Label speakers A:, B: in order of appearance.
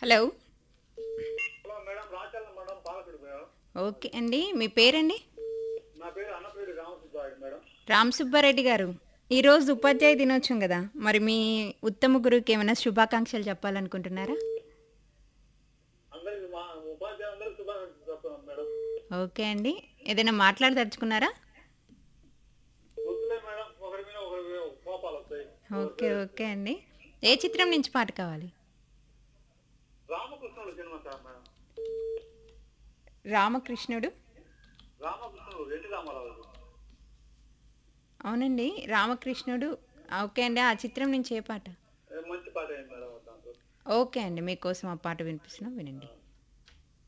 A: hello
B: hello madam Rachalla madam పాలకుడు madam
A: okay అండి మీ పేరండి
B: నా పేరు అన్నపేరు రామసుబ్బారెడ్డి మేడం
A: రామ్ సుబ్బారెడ్డి గారు ఈరోజు ఉపాధ్యాయ దినోత్సవం కదా మరి మీ ఉత్తమ గురువుకి ఏమైనా శుభాకాంక్షలు చెప్పాలనుకుంటున్నారా
B: అందరికి మా ఉపాధ్యాయులందరికీ శుభాకాంక్షలు చెప్తున్నాం మేడం
A: ఓకే అండి ఏదైనా మాట్లాడదలుచుకున్నారా
B: వద్దులే మేడం ఒకరి మీద ఒకరి మీద కోపాలు వస్తాయి
A: ఓకే ఓకే అండి ఏ చిత్రం నుంచి పాట కావాలి
B: Ramakrishnudu cinema sir madam
A: Ramakrishnudu
B: Ramakrishnudu NT Rama Rao
A: అవునండి రామకృష్ణుడు ఓకే అండి ఆ చిత్రం నుంచి ఏ పాట
B: ఏ మంచి పాట అయింది మేడం దాంట్లో
A: ఓకే అండి మీకోసం ఆ పాట వినిపిస్తున్నాం వినండి